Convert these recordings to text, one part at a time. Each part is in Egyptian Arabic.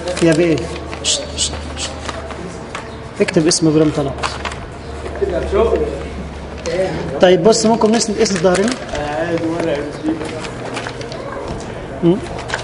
يا بيه شت شت شت. اكتب اسم ابراهيم طلعت طيب بص ممكن نسند اسم ظهرنا مم.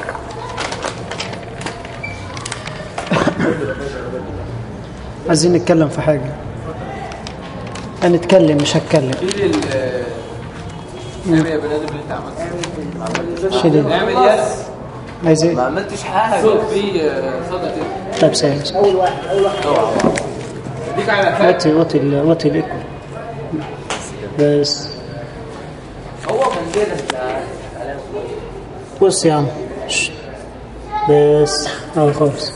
عايزين نتكلم في حاجة هنتكلم مش هتكلم شيل ال اعمل يا بني ادم اللي انت عملته شيل ال- اعمل يس عايز ما ايه عملتش حاجه صوت في آه، صدى كده طيب سهل اوعى اديك على فات وطي وطي ال- وطي الايكو بس هو كان كده بص يا عم شت. بس اه خالص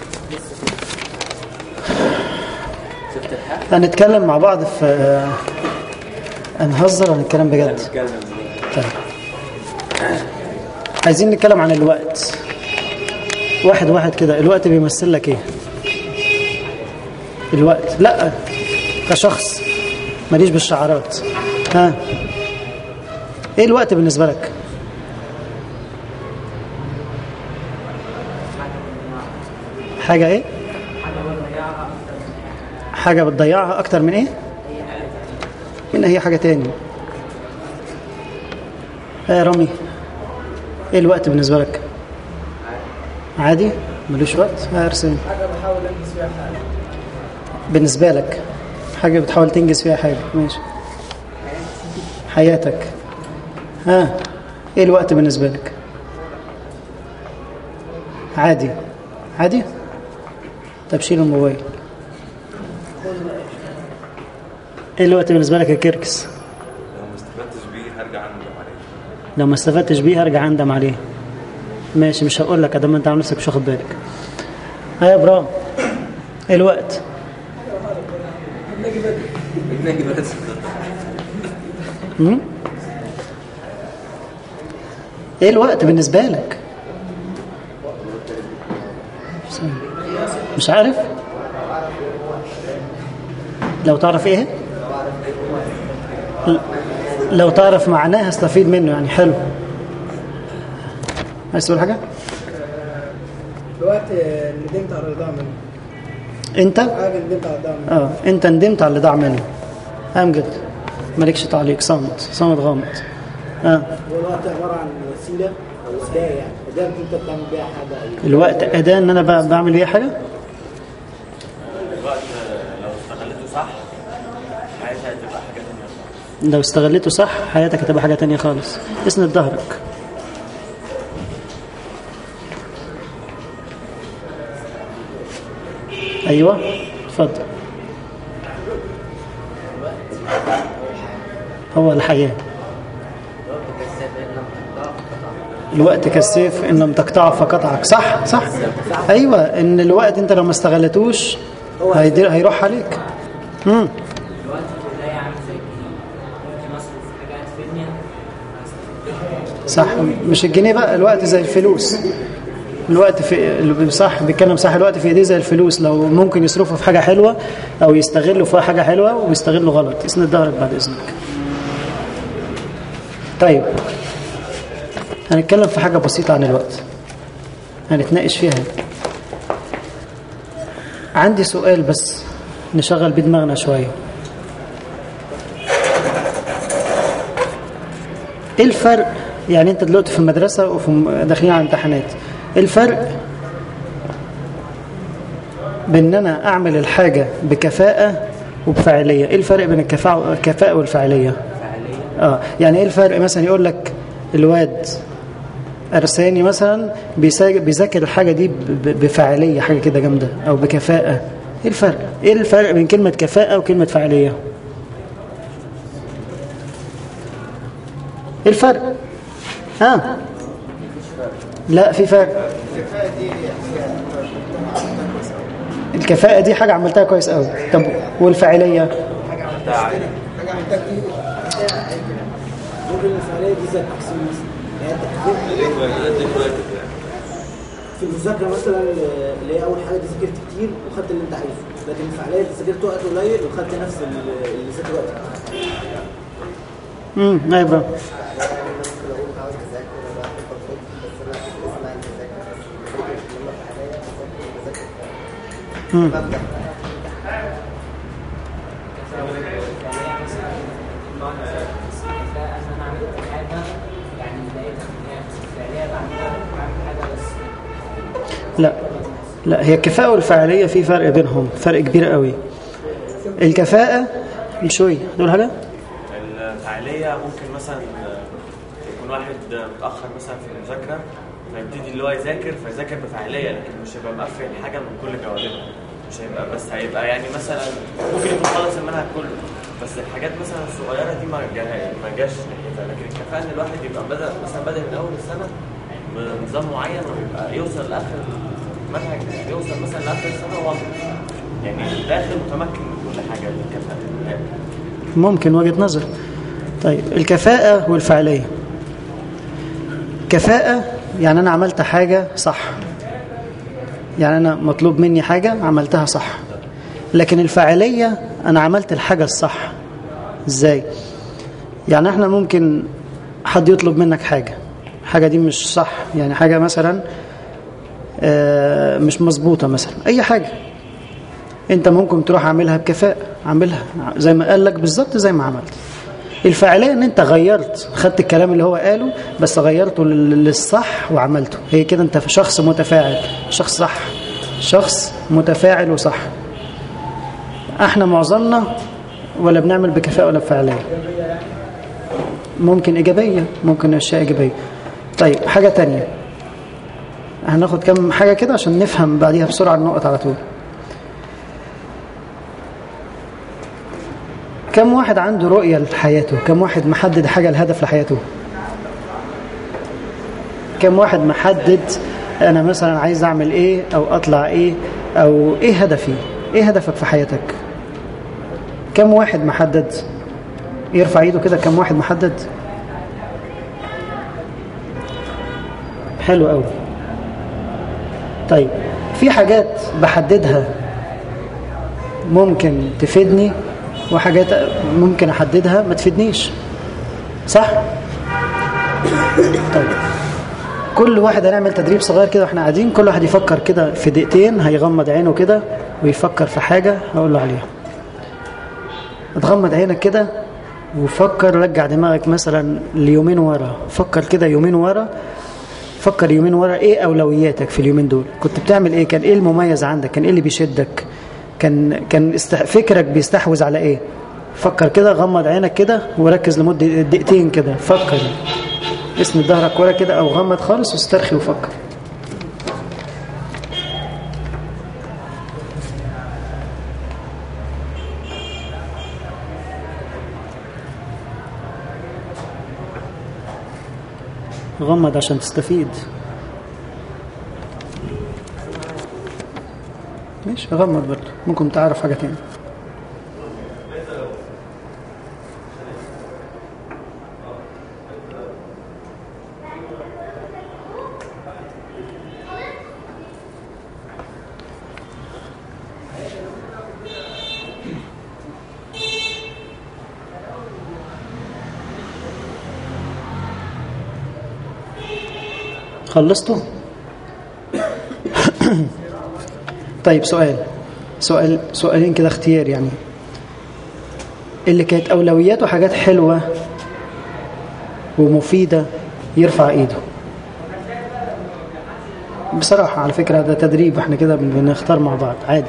هنتكلم مع بعض في آه، هنهزر ولا نتكلم بجد طيب عايزين نتكلم عن الوقت واحد واحد كده الوقت بيمثل لك ايه الوقت لا كشخص ماليش بالشعارات ها ايه الوقت بالنسبه لك حاجه ايه حاجه بتضيعها اكتر من ايه من اي حاجه تاني ايه يا رامي ايه الوقت بالنسبه لك عادي ملوش وقت ها ارسم حاجه بحاول انجز فيها حاجه بالنسبه لك حاجه بتحاول تنجز فيها حاجه ماشي حياتك ها ايه الوقت بالنسبه لك عادي عادي طب شيل الموبايل ايه الوقت بالنسبه لك يا كيركس لو ما استفدتش بيه هرجع اندم عليه لو ما استفدتش بيه هرجع اندم عليه ماشي مش هقول لك ادام انت عامل نفسك مش واخد بالك ها يا ابراهيم ايه الوقت بنجي بس مم؟ ايه الوقت بالنسبه لك مش عارف لو تعرف ايه ل- لو تعرف معناه هستفيد منه يعني حلو عايز تقول حاجه الوقت ندمت على الرضا منه انت حاجه ندمت على الرضا منه اه انت ندمت على اللي ضاع منه امجد مالكش تعليق صامت صامت غامض اه هو الوقت عباره عن وسيله او اداه يعني اداه انت بتعمل بيها حاجه أو الوقت اداه ان انا ب- بعمل بيه حاجه الوقت لو استغلته صح حياتي هتبقى حاجه تانيه خالص لو استغلته صح حياتك هتبقى حاجة تانية خالص اسند ظهرك أيوة اتفضل هو الحياة الوقت كالسيف إن لم تقطعه فقطعك صح صح أيوة إن الوقت أنت لو ما استغلتوش هيدير هيروح عليك مم. الوقت في البداية عامل زي الجنيه ممكن أصرف في حاجة تفيدني صح مش الجنيه بقى الوقت زي الفلوس الوقت في اللي صح بيتكلم صح الوقت في ايديه زي الفلوس لو ممكن يصرفه في حاجه حلوه او يستغله في حاجه حلوه ويستغله غلط اسند ظهرك بعد اذنك طيب هنتكلم في حاجه بسيطه عن الوقت هنتناقش فيها عندي سؤال بس نشغل بيه دماغنا شويه ايه الفرق يعني انت دلوقتي في المدرسه وفي داخلين على امتحانات ايه الفرق بين ان انا اعمل الحاجه بكفاءه وبفاعليه ايه الفرق بين الكفاءه الكفاءه والفاعليه اه يعني ايه الفرق مثلا يقول لك الواد ارساني مثلا بيسا- بيذاكر الحاجه دي ب- ب- بفاعليه حاجه كده جامده او بكفاءه ايه الفرق ايه الفرق بين كلمه كفاءه وكلمه فاعليه ايه الفرق ها لا في فرق الكفاءة دي حاجة عملتها كويس قوي طب والفاعلية حاجه عملتها كتير ممكن الفعاليه دي زي التحسين مثلا يعني انت اديك واجب يعني في المذاكره مثلا اللي هي اول حاجه دي ذاكرت كتير وخدت اللي انت عايزه لكن الفعاليه اللي ذاكرت وقت قليل وخدت نفس اللي اللي ذاكر وقت كتير امم لا يا ابراهيم مم. انا عملت حاجه يعني لقيتها ان هي فعليه بعملها بعمل حاجه بس لا لا هي الكفاءة والفعالية في فرق بينهم فرق كبير قوي الكفاءة شوي دول حاجة الفعالية ممكن مثلا يكون واحد متأخر مثلا في المذاكرة فيبتدي اللي هو يذاكر فيذاكر بفعالية لكن مش هيبقى مقفل حاجة من كل جوانبها مش هيبقى بس هيبقى يعني مثلا ممكن يكون خلص المنهج كله بس الحاجات مثلا الصغيرة دي ما جا- ما جاش ناحيتها لكن الكفاءة ان الواحد يبقى بدأ مثلا بدأ من أول السنة بنظام معين ويبقى يوصل لآخر المنهج يوصل مثلا لآخر السنة واضح يعني داخل متمكن من كل حاجة دي الكفاءة ممكن وجهة نظر طيب الكفاءة والفعالية كفاءة يعني أنا عملت حاجة صح يعني أنا مطلوب مني حاجة عملتها صح لكن الفاعلية أنا عملت الحاجة الصح إزاي يعني احنا ممكن حد يطلب منك حاجة حاجة دي مش صح يعني حاجة مثلا آه، مش مظبوطة مثلا أي حاجة انت ممكن تروح عاملها بكفاءة عاملها زي ما قال لك بالظبط زي ما عملت الفاعلية ان انت غيرت خدت الكلام اللي هو قاله بس غيرته لل- للصح وعملته هي كده انت شخص متفاعل شخص صح شخص متفاعل وصح احنا معظمنا ولا بنعمل بكفاءة ولا بفاعلية ممكن إيجابية ممكن أشياء إيجابية طيب حاجة تانية هناخد كم حاجة كده عشان نفهم بعديها بسرعة النقط على طول كم واحد عنده رؤية لحياته كم واحد محدد حاجة الهدف لحياته كم واحد محدد أنا مثلا عايز أعمل إيه أو أطلع إيه أو إيه هدفي إيه هدفك في حياتك كم واحد محدد يرفع ايده كده كم واحد محدد حلو قوي طيب في حاجات بحددها ممكن تفيدني وحاجات ممكن احددها ما تفيدنيش صح طيب كل واحد هنعمل تدريب صغير كده واحنا قاعدين كل واحد يفكر كده في دقيقتين هيغمض عينه كده ويفكر في حاجة هقول له عليها تغمض عينك كده وفكر رجع دماغك مثلا ليومين ورا فكر كده يومين ورا فكر يومين ورا ايه اولوياتك في اليومين دول كنت بتعمل ايه كان ايه المميز عندك كان ايه اللي بيشدك كان كان است... فكرك بيستحوذ على ايه فكر كده غمض عينك كده وركز لمده دقيقتين كده فكر اسند ظهرك ورا كده او غمض خالص واسترخي وفكر غمض عشان تستفيد ماشي غمض برضه ممكن تعرف حاجة تاني خلصتوا طيب سؤال سؤال سؤالين كده اختيار يعني اللي كانت اولوياته حاجات حلوه ومفيده يرفع ايده بصراحه على فكره ده تدريب احنا كده بنختار مع بعض عادي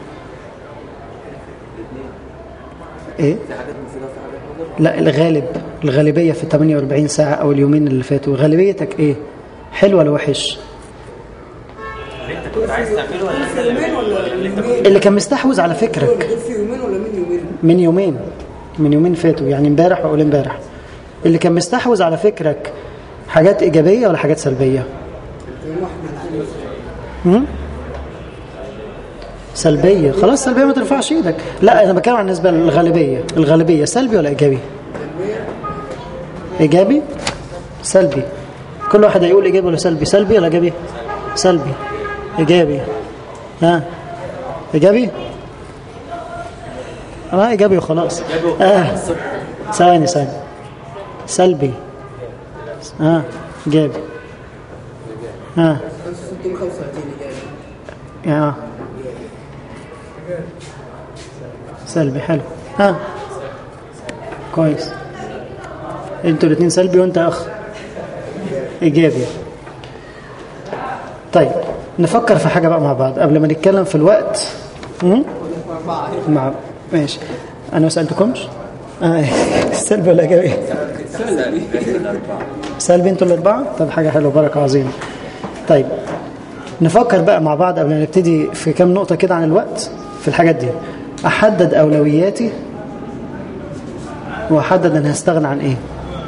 ايه لا الغالب الغالبيه في 48 ساعه او اليومين اللي فاتوا غالبيتك ايه حلو ولا وحش اللي انت كنت عايز تعمله ولا انت اللي اللي انت كنت اللي كان مستحوذ على فكرك دول في يومين ولا من يومين؟ من يومين من يومين فاتوا يعني امبارح واول امبارح اللي كان مستحوذ على فكرك حاجات ايجابيه ولا حاجات سلبيه هم؟ سلبيه خلاص سلبيه ما ترفعش ايدك لا انا بتكلم عن النسبه للغالبيه الغالبيه سلبي ولا ايجابي ايجابي سلبي كل واحد هيقول ايجابي ولا سلبي سلبي ولا ايجابي سلبي ايجابي ها ايجابي اه ايجابي وخلاص اه ثواني ثواني سلبي اه ايجابي اه 635 اجابه اه سلبي حلو ها كويس انتوا الاثنين سلبي وانت اخ ايجابي طيب نفكر في حاجه بقى مع بعض قبل ما نتكلم في الوقت م? مع ماشي انا ما سالتكمش آه. سلبي ولا ايجابي سلبي انتوا الاربعه طب حاجه حلوه بركه عظيمه طيب نفكر بقى مع بعض قبل ما نبتدي في كام نقطه كده عن الوقت في الحاجات دي احدد اولوياتي واحدد انا هستغنى عن ايه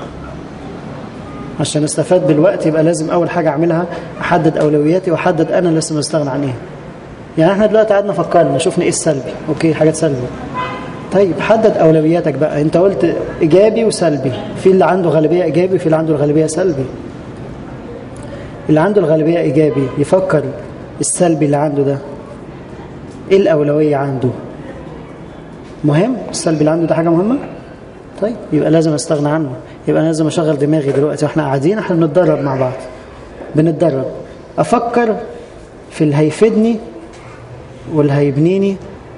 عشان استفاد بالوقت يبقى لازم اول حاجه اعملها احدد اولوياتي واحدد انا لسه مستغنى عن ايه يعني احنا دلوقتي قعدنا فكرنا شفنا ايه السلبي اوكي حاجات سلبي طيب حدد اولوياتك بقى انت قلت ايجابي وسلبي في اللي عنده غالبيه ايجابي وفي اللي عنده الغالبيه سلبي اللي عنده الغالبيه ايجابي يفكر السلبي اللي عنده ده ايه الاولويه عنده مهم السلبي اللي عنده ده حاجه مهمه طيب يبقى لازم استغنى عنه يبقى أنا لازم اشغل دماغي دلوقتي واحنا قاعدين احنا بنتدرب مع بعض بنتدرب افكر في اللي هيفيدني واللي هيبنيني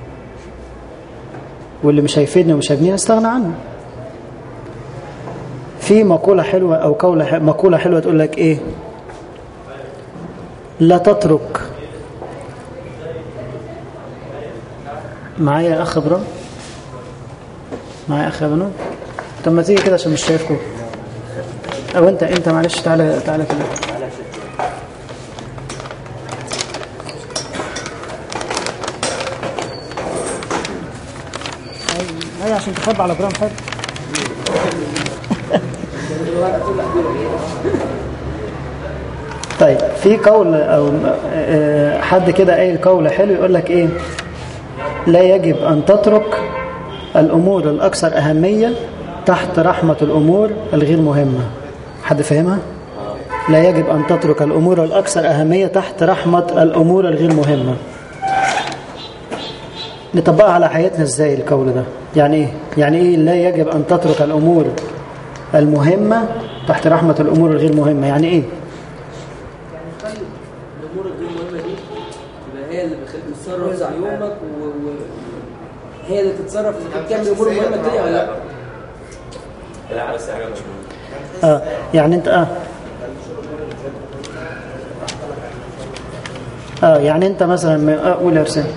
واللي مش هيفيدني ومش هيبنيني استغنى عنه في مقولة حلوة أو قولة مقولة حلوة تقول لك إيه لا تترك معايا أخ برا معايا أخ بنو طب ما تيجي كده عشان مش شايفكم أو أنت أنت معلش تعالى تعالى كده أيوة عشان تخبى على برام حلو طيب في قول او حد كده قايل قول حلو يقول لك ايه لا يجب ان تترك الامور الاكثر اهميه تحت رحمه الامور الغير مهمه حد فاهمها لا يجب ان تترك الامور الاكثر اهميه تحت رحمه الامور الغير مهمه نطبقها على حياتنا ازاي القول ده يعني ايه يعني ايه لا يجب ان تترك الامور المهمه تحت رحمه الامور الغير مهمه يعني ايه يعني خلي الامور الغير مهمه دي تبقى هي اللي بتخليك تتصرف في يومك و... و... هي اللي تتصرف اذا كنت بتعمل الامور المهمه التانيه ولا لا لا بس حاجه مش مهمه اه يعني انت اه اه يعني انت مثلا م- آه، قول يا حسين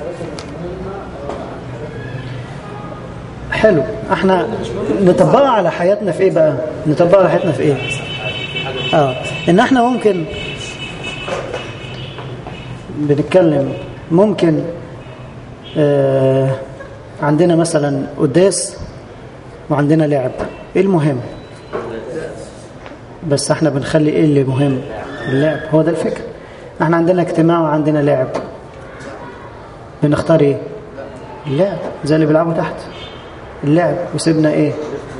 حلو احنا نطبقها على حياتنا في ايه بقى نطبقها على حياتنا في ايه اه ان احنا ممكن بنتكلم ممكن آه عندنا مثلا قداس وعندنا لعب ايه المهم بس احنا بنخلي ايه اللي مهم اللعب هو ده الفكر احنا عندنا اجتماع وعندنا لعب بنختار ايه اللعب زي اللي بيلعبوا تحت اللعب وسيبنا ايه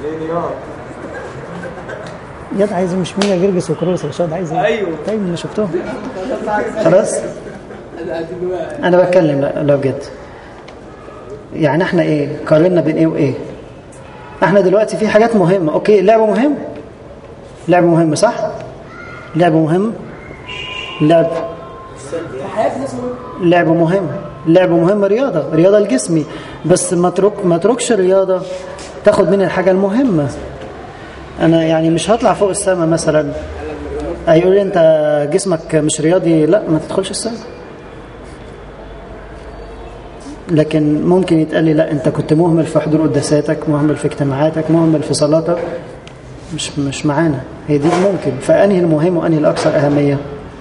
ياد عايز مش مين جرجس وكروس رشاد عايز ايه أيوه. طيب انا شفتهم خلاص انا بتكلم لا لا بجد يعني احنا ايه قارنا بين ايه وايه احنا دلوقتي في حاجات مهمه اوكي اللعب مهم لعب مهم صح لعب مهم لعب في حياه الناس مهمه لعب مهم لعب مهم رياضة رياضة الجسمي بس ما ترك ما تركش الرياضة تاخد مني الحاجة المهمة أنا يعني مش هطلع فوق السماء مثلا هيقول لي أنت جسمك مش رياضي لا ما تدخلش السماء لكن ممكن يتقال لي لا أنت كنت مهمل في حضور قداساتك مهمل في اجتماعاتك مهمل في صلاتك مش مش معانا هي دي ممكن فأنهي المهم وأنهي الأكثر أهمية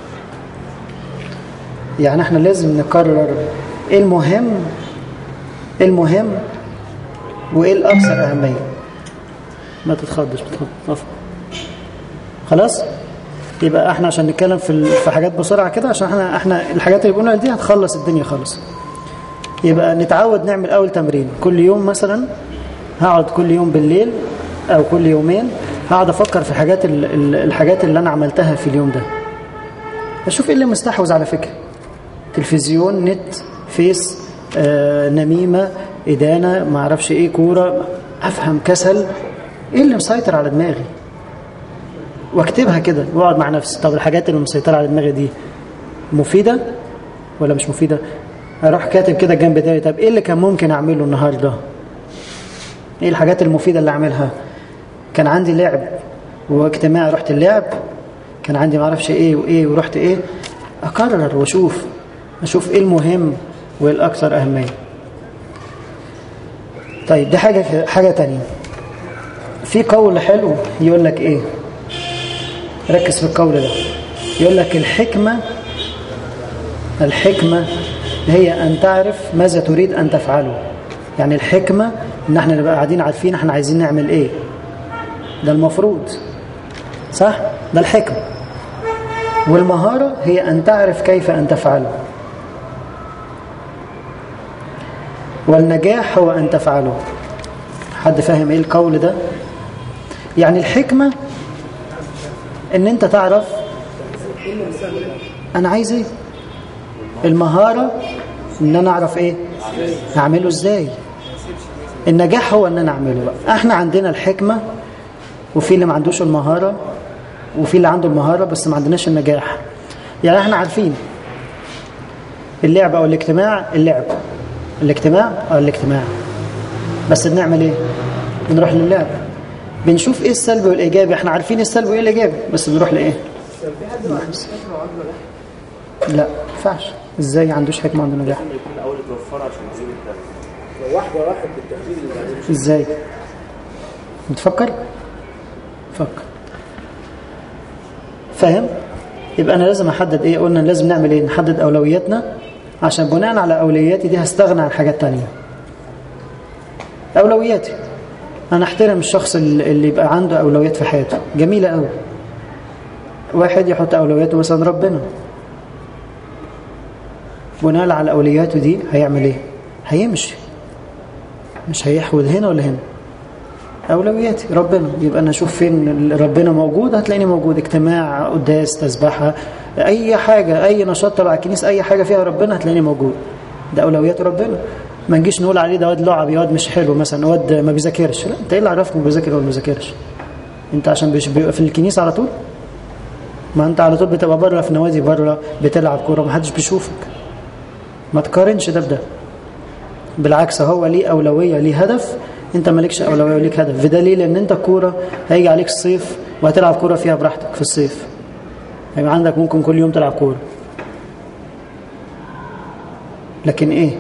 يعني احنا لازم نقرر ايه المهم ايه المهم وايه الاكثر اهميه ما تتخضش بتخض خلاص يبقى احنا عشان نتكلم في ال- في حاجات بسرعه كده عشان احنا احنا الحاجات اللي بنقولها دي هتخلص الدنيا خالص يبقى نتعود نعمل اول تمرين كل يوم مثلا هقعد كل يوم بالليل او كل يومين هقعد افكر في حاجات ال- ال- الحاجات اللي انا عملتها في اليوم ده اشوف ايه اللي مستحوذ على فكره تلفزيون نت فيس آه، نميمة إدانة ما أعرفش إيه كورة أفهم كسل إيه اللي مسيطر على دماغي واكتبها كده واقعد مع نفسي طب الحاجات اللي مسيطرة على دماغي دي مفيدة ولا مش مفيدة اروح كاتب كده جنب تاني طب ايه اللي كان ممكن اعمله النهارده ايه الحاجات المفيده اللي اعملها كان عندي لعب واجتماع رحت اللعب كان عندي معرفش ايه وايه ورحت ايه اقرر واشوف اشوف ايه المهم وايه الاكثر اهميه طيب دي حاجه حاجه تانية في قول حلو يقول لك ايه ركز في القول ده يقول لك الحكمه الحكمه هي ان تعرف ماذا تريد ان تفعله يعني الحكمه ان احنا نبقى قاعدين عارفين احنا عايزين نعمل ايه ده المفروض صح ده الحكمه والمهاره هي ان تعرف كيف ان تفعله والنجاح هو ان تفعله حد فاهم ايه القول ده يعني الحكمه ان انت تعرف انا عايز ايه المهاره ان انا اعرف ايه اعمله ازاي النجاح هو ان انا اعمله بقى احنا عندنا الحكمه وفي اللي ما عندوش المهاره وفي اللي عنده المهاره بس ما عندناش النجاح يعني احنا عارفين اللعب او الاجتماع اللعب الاجتماع اه الاجتماع بس بنعمل ايه بنروح للعب بنشوف ايه السلبي والايجابي احنا عارفين إيه السلبي وايه الايجابي بس بنروح لايه لا ما ينفعش ازاي ما عندوش حكمه عنده نجاح يكون الاول يتوفر عشان يزيد الدم لو واحده واحد بالتفكير اللي بعدين ازاي بتفكر فكر فاهم يبقى انا لازم احدد ايه قلنا لازم نعمل ايه نحدد اولوياتنا عشان بناء على اولوياتي دي هستغنى عن حاجات تانية اولوياتي انا احترم الشخص اللي اللي يبقى عنده اولويات في حياته جميله قوي واحد يحط اولوياته مثلا ربنا بناء على اولوياته دي هيعمل ايه هيمشي مش هيحود هنا ولا هنا أولوياتي ربنا يبقى أنا أشوف فين ربنا موجود هتلاقيني موجود اجتماع قداس تسبحة أي حاجة أي نشاط تبع الكنيسة أي حاجة فيها ربنا هتلاقيني موجود ده أولويات ربنا ما نجيش نقول عليه ده واد لعب واد مش حلو مثلا واد ما بيذاكرش لا أنت إيه اللي عرفك بيذاكر ولا ما بيذاكرش أنت عشان بيش- بيبقى في الكنيسة على طول ما أنت على طول بتبقى بره في نوادي بره بتلعب كورة محدش بيشوفك ما تقارنش ده بده بالعكس هو ليه أولوية ليه هدف انت مالكش أولوية وليك هدف بدليل ان انت كورة هيجي عليك الصيف وهتلعب كورة فيها براحتك في الصيف هيبقى عندك ممكن كل يوم تلعب كورة لكن ايه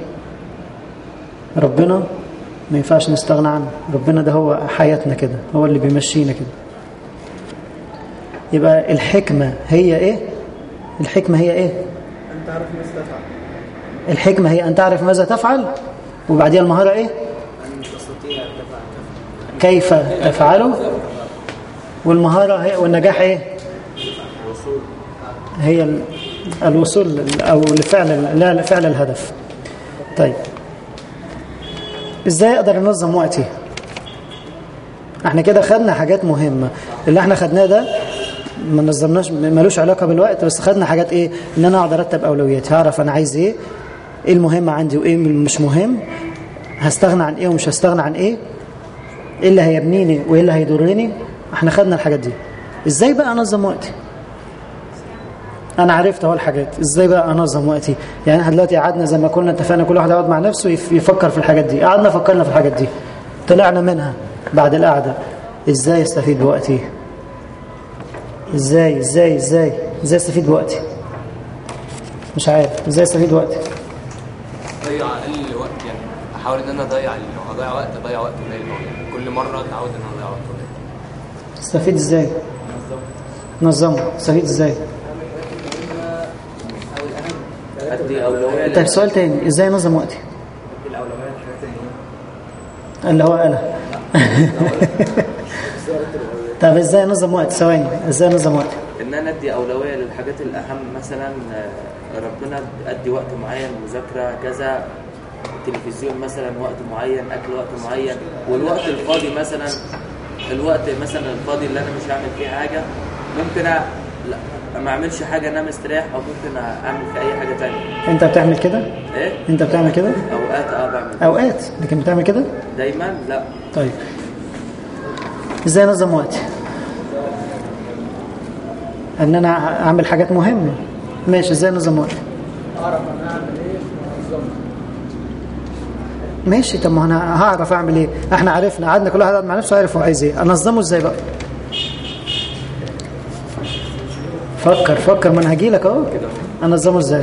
ربنا ما ينفعش نستغنى عنه ربنا ده هو حياتنا كده هو اللي بيمشينا كده يبقى الحكمة هي ايه الحكمة هي ايه انت عارف الناس تفعل الحكمة هي أن تعرف ماذا تفعل وبعديها المهارة إيه؟ ان تستطيع ان تفعل كيف تفعله والمهارة هي والنجاح إيه؟ هي ال- الوصول أو لفعل لا لفعل الهدف طيب إزاي أقدر أنظم وقتي؟ احنا كده خدنا حاجات مهمة اللي احنا خدناه ده ما نظمناش ملوش علاقة بالوقت بس خدنا حاجات ايه ان انا اقعد ارتب اولوياتي هعرف انا عايز ايه ايه المهم عندي وايه مش مهم هستغنى عن ايه ومش هستغنى عن ايه ايه اللي هيبنيني وايه اللي هيضرني احنا خدنا الحاجات دي ازاي بقى انظم وقتي انا عرفت اهو الحاجات ازاي بقى انظم وقتي يعني احنا دلوقتي قعدنا زي ما كنا اتفقنا كل واحد يقعد مع نفسه يف- يفكر في الحاجات دي قعدنا فكرنا في الحاجات دي طلعنا منها بعد القعده ازاي استفيد بوقتي ازاي ازاي ازاي ازاي استفيد بوقتي مش عارف ازاي استفيد بوقتي ضيع اقل وقت يعني احاول ان انا اضيع لو هضيع وقت اضيع وقت قليل يعني كل مره اتعود ان انا اضيع وقت قليل استفيد ازاي نظمه استفيد ازاي ادي اولويه طيب سؤال تاني ازاي انظم وقتي الاولويه للحاجات المهمه اللي هو انا طب ازاي انظم وقتي ثواني ازاي انظم وقتي ان انا ادي اولويه للحاجات الاهم مثلا آه، ربنا ادي وقت معين مذاكره كذا تلفزيون مثلا وقت معين اكل وقت معين والوقت الفاضي مثلا الوقت مثلا الفاضي اللي انا مش هعمل فيه حاجه ممكن أ... لا ما اعملش حاجه انام استريح او ممكن اعمل في اي حاجه تانية انت بتعمل كده ايه انت بتعمل كده اوقات اه بعمل اوقات لكن بتعمل كده دايما لا طيب ازاي انظم وقتي ان انا اعمل حاجات مهمه ماشي ازاي انظم وقتي اعرف انا اعمل ايه ماشي طب ما انا هعرف اعمل ايه احنا عرفنا قعدنا كل واحد قاعد مع نفسه عارف هو عايز ايه انظمه ازاي بقى فكر فكر ما انا هجي لك اهو انظمه ازاي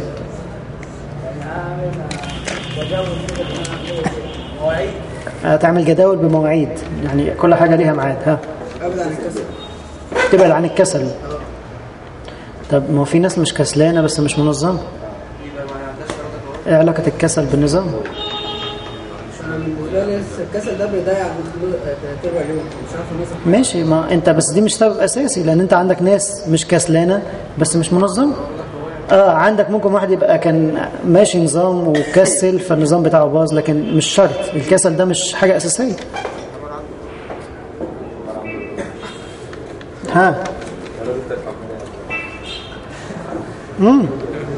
تعمل جداول بمواعيد يعني كل حاجه ليها ميعاد ها ابعد عن الكسل تبعد عن الكسل طب ما هو في ناس مش كسلانه بس مش منظمه ايه علاقه الكسل بالنظام انا بالنسبه لي الكسل ده بيضيع تربع اليوم مش عارف مثلا ماشي ما انت بس دي مش سبب اساسي لان انت عندك ناس مش كسلانه بس مش منظمه اه عندك ممكن واحد يبقى كان ماشي نظام وكسل فالنظام بتاعه باظ لكن مش شرط الكسل ده مش حاجه اساسيه ها امم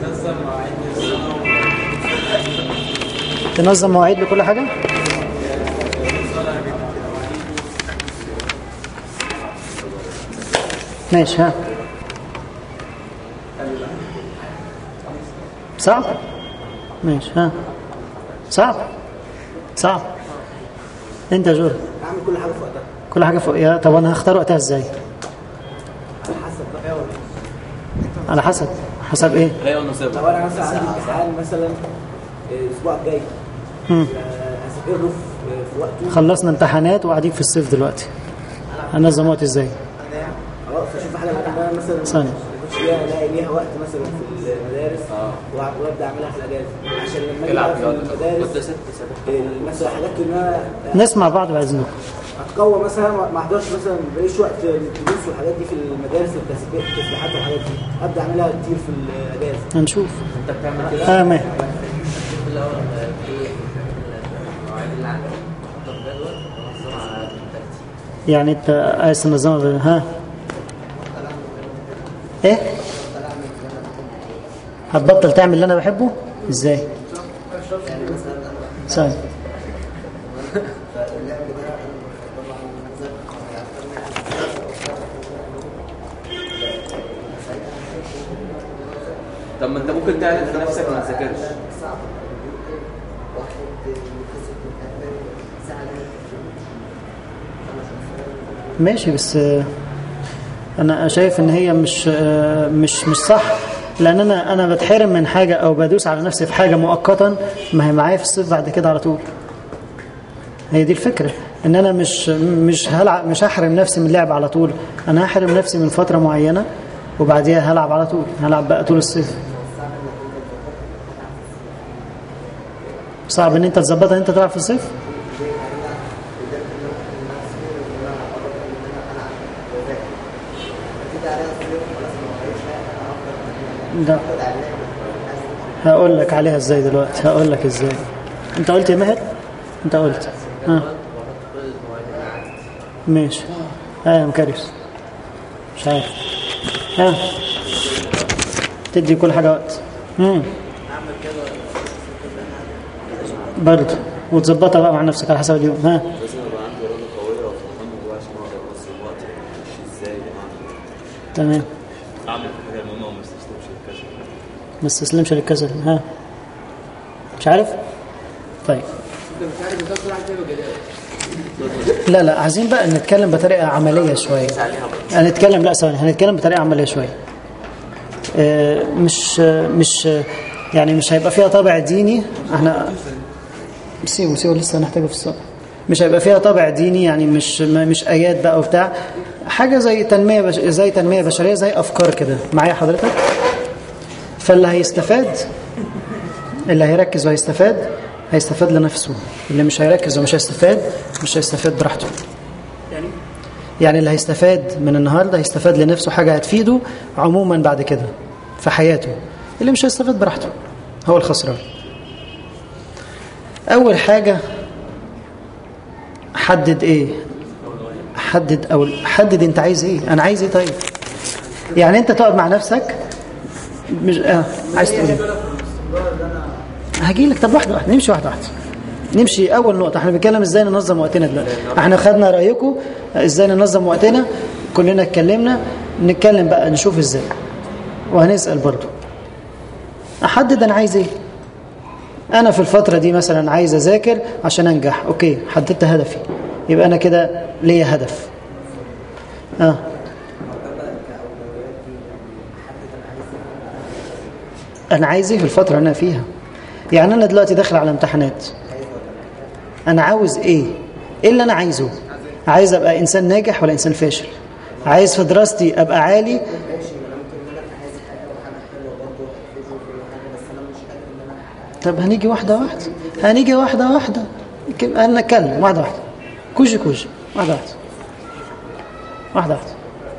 تنظم مواعيد لكل حاجه ماشي ها صعب ماشي ها صعب صعب انت يا جور اعمل كل حاجه في وقتها كل حاجه فوق يا طب انا هختار وقتها ازاي على حسب بقى على حسب حسب ايه هي والنصيب لو انا مثلا عندي امتحان مثلا آه، الاسبوع الجاي مم. آه، هذاكر له في في وقته خلصنا امتحانات وقاعدين في الصيف دلوقتي هنظم وقت ازاي خلاص اشوف حاجه معينه مثلا ثانية. ما كنتش ليها الاقي ليها وقت مثلا في المدارس وأع- وابدا اعملها في الاجازه عشان لما اجي العب بقى في رياضة. المدارس آه، مثلا حاجات ان انا نسمع بعض بعد اذنكم اتقوى مثلا ما ما احضرش مثلا ما بلاقيش وقت للدروس والحاجات دي في المدارس التسبيح- التسبيحات والحاجات دي ابدا اعملها كتير في الاجازه هنشوف انت بتعمل كده اه ماهر في الاول في المواعيد اللي عندي احط جدول وانظمها على الترتيب يعني انت عايز تنظمها ب- ها ايه هتبطل تعمل اللي انا بحبه ازاي ثاني طب ما انت ممكن تعرف نفسك ما تذاكرش ماشي بس آه، انا شايف ان هي مش آه، مش مش صح لان انا انا بتحرم من حاجه او بدوس على نفسي في حاجه مؤقتا ما هي معايا في الصيف بعد كده على طول هي دي الفكره ان انا مش مش هلعب مش هحرم نفسي من اللعب على طول انا هحرم نفسي من فتره معينه وبعديها هلعب على طول هلعب بقى طول الصيف صعب ان انت تظبطها ان انت تلعب في الصيف لا هقول لك عليها ازاي دلوقتي هقول لك ازاي انت قلت يا ماهر انت قلت ها ماشي ها يا مكارس مش عارف ها تدي كل حاجه وقت امم برضه وتظبطها بقى مع نفسك على حسب اليوم ها لازم يبقى عندي اراده قويه وافهم جوايا عشان اقدر انظم وقتي مش ازاي واعمل تمام اعمل حاجه مهمه وما استسلمش للكسل ما تستسلمش للكسل ها مش عارف طيب انت مش عارف تدخل واحد تعمل جدول لا لا عايزين بقى نتكلم بطريقه عمليه شويه هنتكلم لا ثواني هنتكلم بطريقه عمليه شويه آه، مش آه، مش آه، يعني مش هيبقى فيها طابع ديني احنا سيبه سيبه لسه هنحتاجه في الصبح مش هيبقى فيها طابع ديني يعني مش ما- مش ايات بقى وبتاع حاجه زي تنميه بش... زي تنميه بشريه زي افكار كده معايا حضرتك فاللي هيستفاد اللي هيركز وهيستفاد هيستفاد لنفسه اللي مش هيركز ومش هيستفاد مش هيستفاد براحته يعني اللي هيستفاد من النهارده هيستفاد لنفسه حاجه هتفيده عموما بعد كده في حياته اللي مش هيستفاد براحته هو الخسران اول حاجه حدد ايه حدد او حدد انت عايز ايه انا عايز ايه طيب يعني انت تقعد مع نفسك مش اه عايز تقول ايه هجي لك طب واحده واحده نمشي واحده واحده نمشي اول نقطه احنا بنتكلم ازاي ننظم وقتنا دلوقتي احنا خدنا رايكم ازاي ننظم وقتنا كلنا اتكلمنا نتكلم بقى نشوف ازاي وهنسال برضو احدد انا عايز ايه انا في الفتره دي مثلا عايز اذاكر عشان انجح اوكي حددت هدفي يبقى انا كده ليا هدف اه انا عايز ايه في الفتره اللي انا فيها يعني انا دلوقتي داخل على امتحانات انا عاوز ايه ايه اللي انا عايزه عايز ابقى انسان ناجح ولا انسان فاشل عايز في دراستي ابقى عالي طب هنيجي واحده واحده هنيجي واحده واحده كم- انا نتكلم واحده واحده كوجي كوجي واحده واحده واحده واحده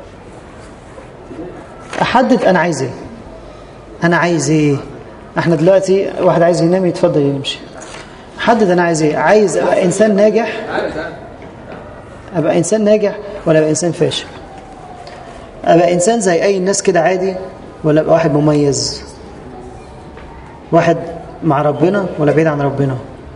احدد انا عايز ايه انا عايز ايه احنا دلوقتي واحد عايز ينام يتفضل يمشي حدد انا عايز ايه عايز ابقى انسان ناجح ابقى انسان ناجح ولا ابقى انسان فاشل ابقى انسان زي اي الناس كده عادي ولا ابقى واحد مميز واحد مع ربنا ولا بعيد عن ربنا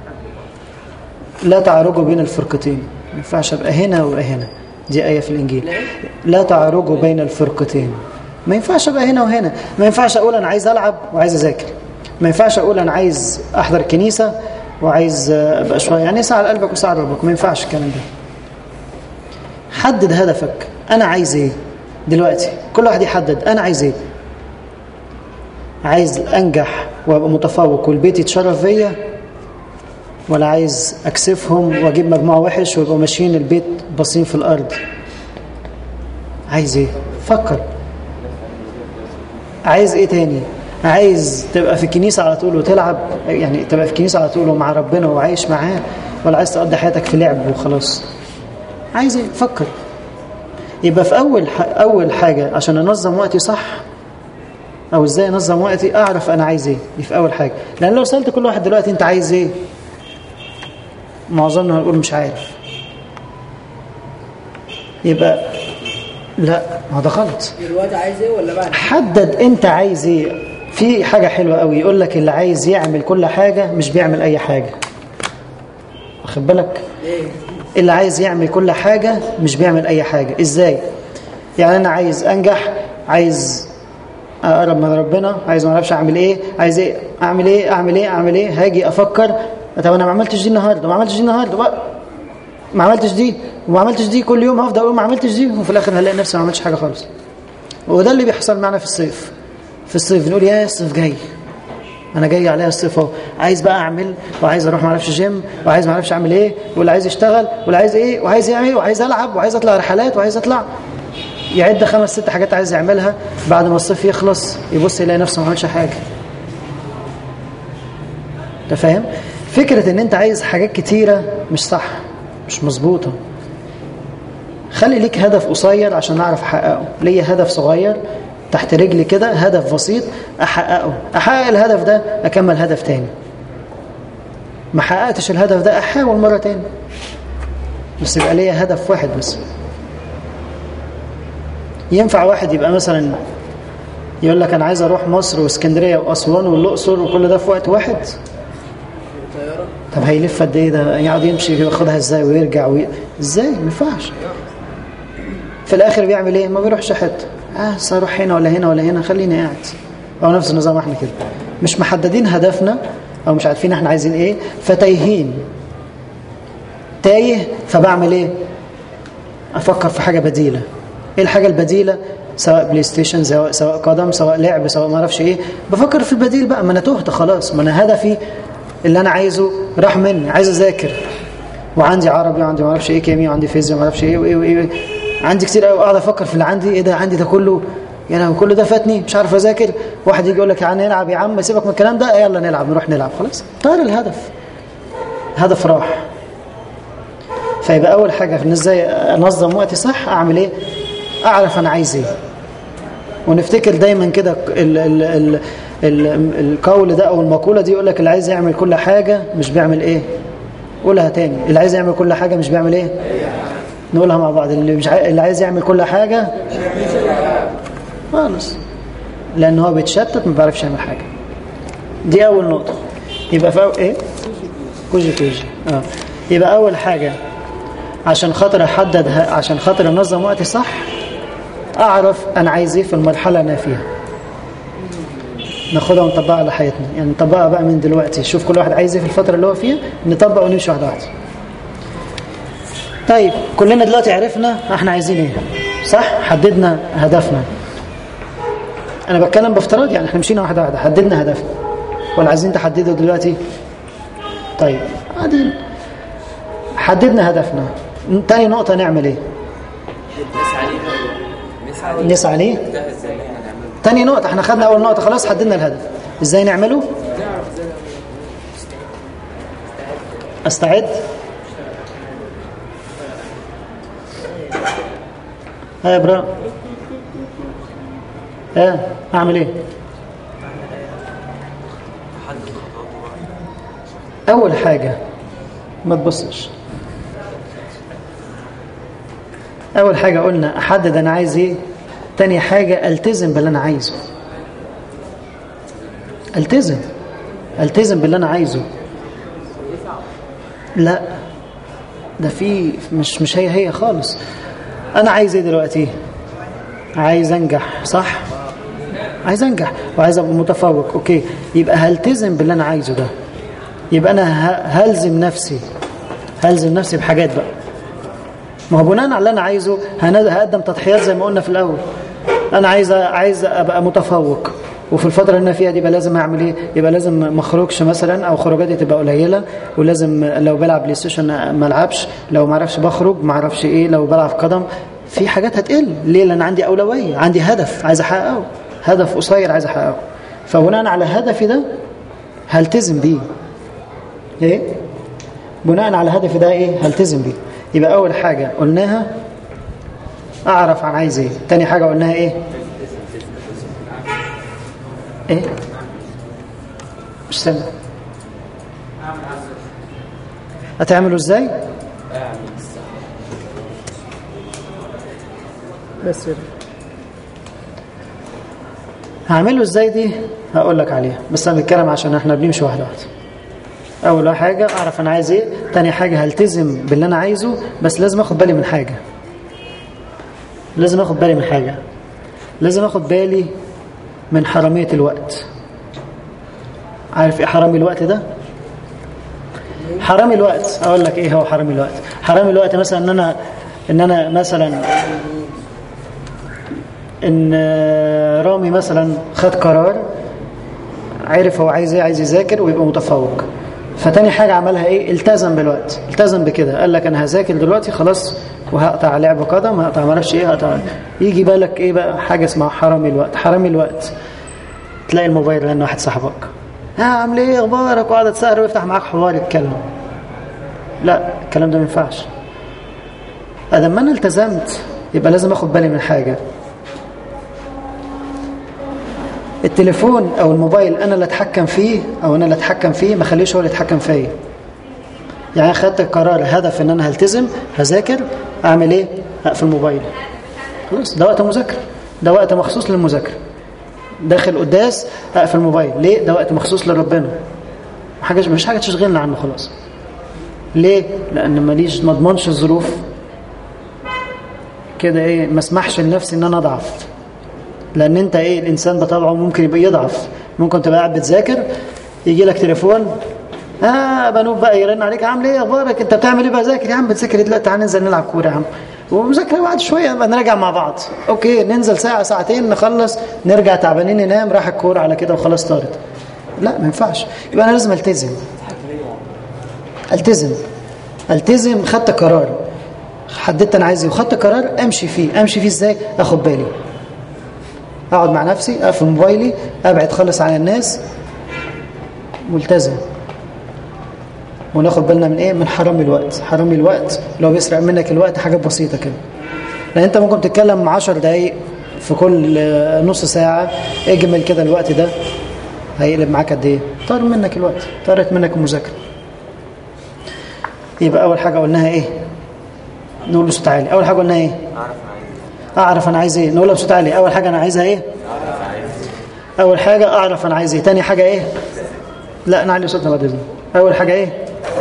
لا تعرجوا بين الفرقتين ما ينفعش ابقى هنا وابقى هنا دي ايه في الانجيل لا تعرجوا بين الفرقتين ما ينفعش ابقى هنا وهنا ما ينفعش اقول انا عايز العب وعايز اذاكر ما ينفعش اقول انا عايز احضر كنيسه وعايز ابقى شويه يعني ساعه قلبك وساعه ربك ما ينفعش الكلام ده حدد هدفك انا عايز ايه دلوقتي كل واحد يحدد انا عايز ايه عايز انجح وابقى متفوق والبيت يتشرف فيا ولا عايز اكسفهم واجيب مجموعه وحش ويبقوا ماشيين البيت باصين في الارض عايز ايه فكر عايز ايه تاني عايز تبقى في الكنيسه على طول وتلعب يعني تبقى في الكنيسه على طول ومع ربنا وعايش معاه ولا عايز تقضي حياتك في لعب وخلاص عايز ايه فكر يبقى في اول ح... اول حاجه عشان انظم وقتي صح او ازاي انظم وقتي اعرف انا عايز ايه دي في اول حاجه لان لو سالت كل واحد دلوقتي انت عايز ايه معظمنا هيقول مش عارف يبقى لا ما ده غلط دلوقتي عايز ايه ولا بعد حدد انت عايز ايه في حاجه حلوه قوي يقول لك اللي عايز يعمل كل حاجه مش بيعمل اي حاجه واخد بالك ايه اللي عايز يعمل كل حاجة مش بيعمل أي حاجة إزاي؟ يعني أنا عايز أنجح عايز أقرب من ربنا عايز ما أعرفش أعمل إيه عايز إيه أعمل إيه أعمل إيه أعمل إيه هاجي أفكر طب أنا ما عملتش دي النهاردة ما عملتش دي النهاردة بقى ما عملتش دي وما عملتش دي كل يوم هفضل أقول ما عملتش دي وفي الآخر هلاقي نفسي ما عملتش حاجة خالص وده اللي بيحصل معنا في الصيف في الصيف نقول يا الصيف جاي انا جاي عليها الصيف اهو عايز بقى اعمل وعايز اروح ما اعرفش جيم وعايز ما اعرفش اعمل ايه واللي عايز يشتغل واللي عايز ايه وعايز يعمل ايه وعايز العب وعايز اطلع رحلات وعايز اطلع يعد خمس ست حاجات عايز يعملها بعد ما الصيف يخلص يبص يلاقي نفسه ما عملش حاجه انت فاهم فكره ان انت عايز حاجات كتيره مش صح مش مظبوطه خلي ليك هدف قصير عشان اعرف احققه ليا هدف صغير تحت رجلي كده هدف بسيط احققه احقق الهدف ده اكمل هدف تاني ما حققتش الهدف ده احاول مره تاني بس يبقى ليا هدف واحد بس ينفع واحد يبقى مثلا يقول لك انا عايز اروح مصر واسكندريه واسوان والاقصر وكل ده في وقت واحد طياره طب هيلف قد ايه ده يقعد يمشي ياخدها ازاي ويرجع وي... ازاي ما ينفعش في الاخر بيعمل ايه ما بيروحش حته اه بس اروح هنا ولا هنا ولا هنا خليني قاعد او نفس النظام احنا كده مش محددين هدفنا او مش عارفين احنا عايزين ايه فتايهين تايه فبعمل ايه افكر في حاجه بديله ايه الحاجه البديله سواء بلاي ستيشن سواء سواء قدم سواء لعب سواء ما اعرفش ايه بفكر في البديل بقى ما انا تهت خلاص ما انا هدفي اللي انا عايزه راح مني عايز اذاكر وعندي عربي وعندي ما اعرفش ايه كيمياء وعندي فيزياء ما اعرفش ايه وايه وايه عندي كتير قوي اقعد افكر في اللي عندي ايه ده عندي ده كله يا لهوي كل ده فاتني مش عارف اذاكر واحد يجي يقول لك يعني نلعب يا عم سيبك من الكلام ده يلا نلعب نروح نلعب خلاص طار الهدف هدف راح فيبقى اول حاجه في ان ازاي انظم وقتي صح اعمل ايه اعرف انا عايز ايه ونفتكر دايما كده ال ال ال ال القول ده او المقوله دي يقول لك اللي عايز يعمل كل حاجه مش بيعمل ايه قولها تاني اللي عايز يعمل كل حاجه مش بيعمل ايه نقولها مع بعض اللي مش عاي... اللي عايز يعمل كل حاجه خالص لان هو بيتشتت ما بيعرفش يعمل حاجه دي اول نقطه يبقى في أو... ايه كوجي كوجي اه يبقى اول حاجه عشان خاطر احدد ه... عشان خاطر انظم وقتي صح اعرف انا عايز ايه في المرحله اللي انا فيها ناخدها ونطبقها على حياتنا يعني نطبقها بقى من دلوقتي شوف كل واحد عايز ايه في الفتره اللي هو فيها نطبق ونمشي واحده واحده طيب كلنا دلوقتي عرفنا احنا عايزين ايه صح حددنا هدفنا انا بتكلم بافتراض يعني احنا مشينا واحده واحده حددنا هدفنا ولا عايزين تحددوا دلوقتي طيب قاعدين حددنا هدفنا تاني نقطه نعمل ايه نسعى ليه نسعى ليه نسعى ليه نجهز زي اللي احنا نعمله تاني نقطة احنا خدنا أول نقطة خلاص حددنا الهدف ازاي نعمله استعد ها يا ابراهيم ها اعمل ايه اول حاجة ما تبصش اول حاجة قلنا احدد انا عايز ايه تاني حاجة التزم باللي انا عايزه التزم التزم باللي انا عايزه لا ده في مش مش هي هي خالص انا عايز ايه دلوقتي عايز انجح صح عايز انجح وعايز ابقى متفوق اوكي يبقى هلتزم باللي انا عايزه ده يبقى انا ه- هلزم نفسي هلزم نفسي بحاجات بقى ما هو بناء على اللي انا عايزه هن- هقدم تضحيات زي ما قلنا في الاول انا عايز عايز ابقى متفوق وفي الفتره اللي انا فيها دي يبقى لازم اعمل ايه يبقى لازم ما اخرجش مثلا او خروجاتي تبقى قليله ولازم لو بلعب بلاي ستيشن ما العبش لو ما اعرفش بخرج ما اعرفش ايه لو بلعب قدم في حاجات هتقل ليه لان عندي اولويه عندي هدف عايز احققه هدف قصير عايز احققه فبناء على هدفي ده هلتزم بيه ايه بناء على هدفي ده ايه هلتزم بيه يبقى اول حاجه قلناها اعرف عن عايز ايه تاني حاجه قلناها ايه ايه مش سامع هتعملوا ازاي بس كده. هعمله ازاي دي هقول لك عليها بس انا بتكلم عشان احنا بنمشي واحده واحده اول حاجه اعرف انا عايز ايه تاني حاجه هلتزم باللي انا عايزه بس لازم اخد بالي من حاجه لازم اخد بالي من حاجه لازم اخد بالي من حراميه الوقت عارف ايه حرامي الوقت ده حرامي الوقت اقول لك ايه هو حرامي الوقت حرامي الوقت مثلا ان انا ان انا مثلا ان رامي مثلا خد قرار عرف هو عايز ايه عايز يذاكر ويبقى متفوق فتاني حاجة عملها ايه التزم بالوقت التزم بكده قال لك انا هذاكر دلوقتي خلاص وهقطع لعب قدم هقطع معرفش ايه هقطع يجي بالك ايه بقى حاجة اسمها حرامي الوقت حرامي الوقت تلاقي الموبايل لان واحد صاحبك ها عامل ايه اخبارك وقعد تسهر ويفتح معاك حوار يتكلم لا الكلام ده ما ينفعش ادام انا التزمت يبقى لازم اخد بالي من حاجه التليفون او الموبايل انا اللي اتحكم فيه او انا اللي اتحكم فيه ما خليش هو اللي يتحكم فيا يعني أنا خدت القرار هدف ان انا هلتزم هذاكر اعمل ايه اقفل الموبايل خلاص ده وقت مذاكره ده وقت مخصوص للمذاكره داخل قداس اقفل الموبايل ليه ده وقت مخصوص لربنا حاجه مش حاجه تشغلنا عنه خلاص ليه لان ماليش ما اضمنش الظروف كده ايه ما اسمحش لنفسي ان انا اضعف لان انت ايه الانسان بطبعه ممكن يبقى يضعف ممكن تبقى قاعد بتذاكر يجي لك تليفون اه بنوب بقى يرن عليك عامل ايه اخبارك انت بتعمل ايه بذاكر يا عم بتذاكر إيه دلوقتي تعال ننزل نلعب كوره يا عم ومذاكره بعد شويه نبقى نراجع مع بعض اوكي ننزل ساعه ساعتين نخلص نرجع تعبانين ننام راح الكوره على كده وخلاص طارت لا ما ينفعش يبقى انا لازم التزم التزم التزم خدت قرار حددت انا عايز ايه وخدت قرار امشي فيه امشي فيه ازاي اخد بالي اقعد مع نفسي اقفل موبايلي ابعد خالص عن الناس ملتزم وناخد بالنا من ايه من حرام الوقت حرام الوقت لو بيسرق منك الوقت حاجات بسيطه كده لان انت ممكن تتكلم 10 دقايق في كل نص ساعه اجمل كده الوقت ده هيقلب معاك قد ايه طار منك الوقت طارت منك المذاكره يبقى اول حاجه قلناها ايه نقول بصوت عالي اول حاجه قلناها ايه اعرف انا عايز ايه نقولها بصوت عالي اول حاجه انا عايزها ايه اول حاجه اعرف انا عايز ايه تاني حاجه ايه لا نعلي صوتنا بعد اذنك اول حاجه ايه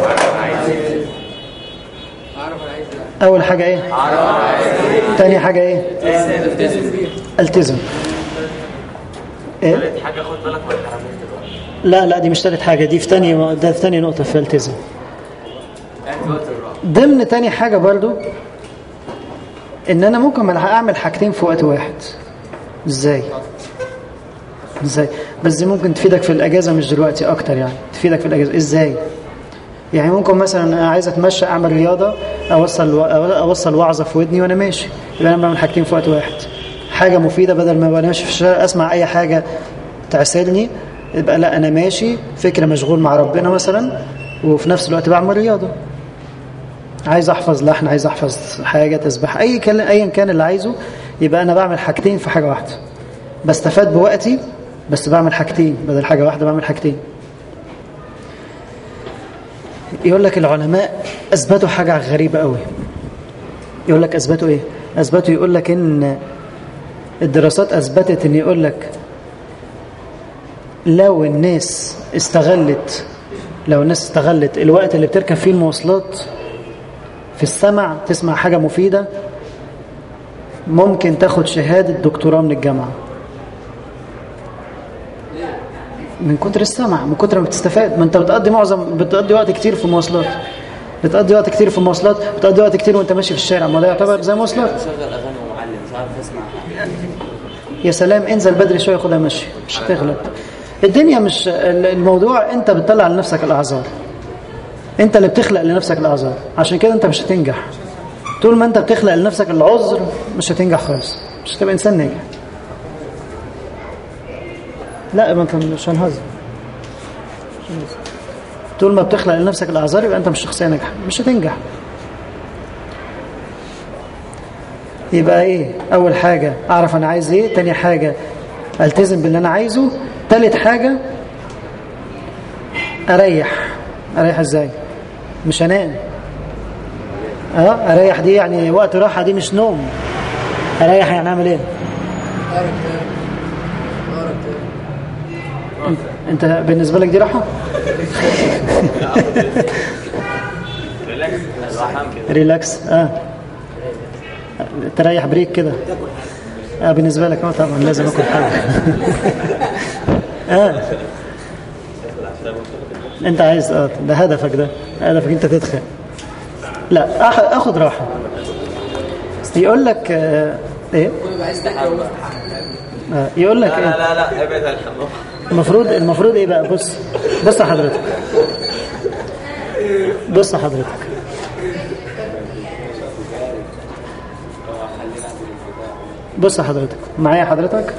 اول حاجه ايه تاني حاجه ايه التزم إيه؟ تالت حاجه خد بالك ما تحرمش دلوقتي لا لا دي مش تالت حاجة دي في تاني ده في تاني نقطة في التزم يعني في وقت الراحه ضمن تاني حاجة برضو ان انا ممكن اعمل حاجتين في وقت واحد ازاي ازاي بس دي ممكن تفيدك في الاجازة مش دلوقتي اكتر يعني تفيدك في الاجازة ازاي يعني ممكن مثلا انا عايز اتمشى اعمل رياضة اوصل اوصل وعظة في ودني وانا ماشي يبقى انا بعمل حاجتين في وقت واحد حاجة مفيدة بدل ما ابقى ماشي في الشارع اسمع اي حاجة تعسلني يبقى لا انا ماشي فكرة مشغول مع ربنا مثلا وفي نفس الوقت بعمل رياضة عايز احفظ لحن عايز احفظ حاجه تسبح اي كان ايا كان اللي عايزه يبقى انا بعمل حاجتين في حاجه واحده بستفاد بوقتي بس بعمل حاجتين بدل حاجه واحده بعمل حاجتين يقول لك العلماء اثبتوا حاجه غريبه قوي يقول لك اثبتوا ايه اثبتوا يقول لك ان الدراسات اثبتت ان يقول لك لو الناس استغلت لو الناس استغلت الوقت اللي بتركب فيه المواصلات في السمع تسمع حاجة مفيدة ممكن تاخد شهادة دكتوراه من الجامعة من كتر السمع من كتر ما بتستفاد ما انت بتقضي معظم بتقضي وقت كتير في المواصلات بتقضي وقت كتير في المواصلات بتقضي وقت كتير وانت ماشي في الشارع ما ده يعتبر زي مواصلات شغل اغاني ومعلم مش عارف اسمع يا سلام انزل بدري شويه خدها مشي مش هتغلط الدنيا مش الموضوع انت بتطلع لنفسك الاعذار انت اللي بتخلق لنفسك الاعذار عشان كده انت مش هتنجح طول ما انت بتخلق لنفسك العذر مش هتنجح خالص مش هتبقى انسان ناجح لا ما انت مش هنهزر مش هنهزر. طول ما بتخلق لنفسك الاعذار يبقى انت مش شخصيه ناجحه مش هتنجح يبقى ايه اول حاجه اعرف انا عايز ايه تاني حاجه التزم باللي انا عايزه تالت حاجه اريح اريح ازاي مش انام اه اريح دي يعني وقت راحه دي مش نوم اريح يعني اعمل ايه انت, انت بالنسبه لك دي راحه ريلاكس الواحد كده ريلاكس اه تريح بريك كده اه بالنسبه لك اه طبعا لازم اكل حاجه اه انت عايز اه ده هدفك ده هدفك انت تدخل لا أخ- اخد راحه يقول لك آه ايه آه يقول لك لا ايه لا لا ابعد عن الحمام المفروض المفروض ايه بقى بص بص يا حضرتك بص يا حضرتك بص يا حضرتك معايا حضرتك